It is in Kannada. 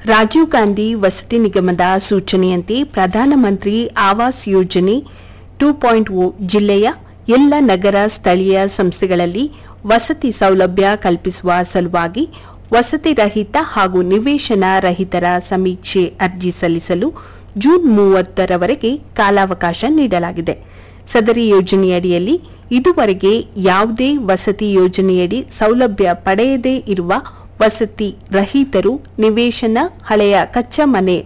ರಾಜೀವ್ ಗಾಂಧಿ ವಸತಿ ನಿಗಮದ ಸೂಚನೆಯಂತೆ ಪ್ರಧಾನಮಂತ್ರಿ ಆವಾಸ್ ಯೋಜನೆ ಟೂ ಪಾಯಿಂಟ್ ಓ ಜಿಲ್ಲೆಯ ಎಲ್ಲ ನಗರ ಸ್ಥಳೀಯ ಸಂಸ್ಥೆಗಳಲ್ಲಿ ವಸತಿ ಸೌಲಭ್ಯ ಕಲ್ಪಿಸುವ ಸಲುವಾಗಿ ವಸತಿ ರಹಿತ ಹಾಗೂ ನಿವೇಶನ ರಹಿತರ ಸಮೀಕ್ಷೆ ಅರ್ಜಿ ಸಲ್ಲಿಸಲು ಜೂನ್ ಮೂವತ್ತರವರೆಗೆ ಕಾಲಾವಕಾಶ ನೀಡಲಾಗಿದೆ ಸದರಿ ಯೋಜನೆಯಡಿಯಲ್ಲಿ ಇದುವರೆಗೆ ಯಾವುದೇ ವಸತಿ ಯೋಜನೆಯಡಿ ಸೌಲಭ್ಯ ಪಡೆಯದೇ ಇರುವ ವಸತಿ ರಹಿತರು ನಿವೇಶನ ಹಳೆಯ ಕಚ್ಚಾ ಮನೆ